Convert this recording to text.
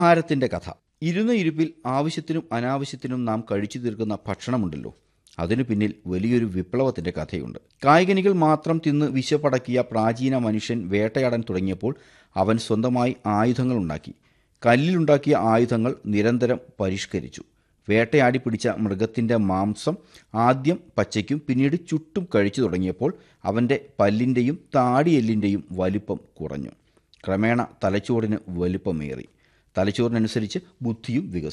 ആഹാരത്തിന്റെ കഥ ഇരുന്ന ഇരുപ്പിൽ ആവശ്യത്തിനും അനാവശ്യത്തിനും നാം കഴിച്ചു തീർക്കുന്ന ഭക്ഷണമുണ്ടല്ലോ അതിനു പിന്നിൽ വലിയൊരു വിപ്ലവത്തിന്റെ കഥയുണ്ട് കായികനികൾ മാത്രം തിന്ന് വിശപ്പടക്കിയ പ്രാചീന മനുഷ്യൻ വേട്ടയാടാൻ തുടങ്ങിയപ്പോൾ അവൻ സ്വന്തമായി ആയുധങ്ങൾ ഉണ്ടാക്കി കല്ലിലുണ്ടാക്കിയ ആയുധങ്ങൾ നിരന്തരം പരിഷ്കരിച്ചു വേട്ടയാടി പിടിച്ച മൃഗത്തിൻ്റെ മാംസം ആദ്യം പച്ചയ്ക്കും പിന്നീട് ചുട്ടും കഴിച്ചു തുടങ്ങിയപ്പോൾ അവൻ്റെ പല്ലിൻ്റെയും താടിയെല്ലിൻ്റെയും വലിപ്പം കുറഞ്ഞു ക്രമേണ തലച്ചോറിന് വലിപ്പമേറി തലച്ചോറിനനുസരിച്ച് ബുദ്ധിയും വികസിച്ചു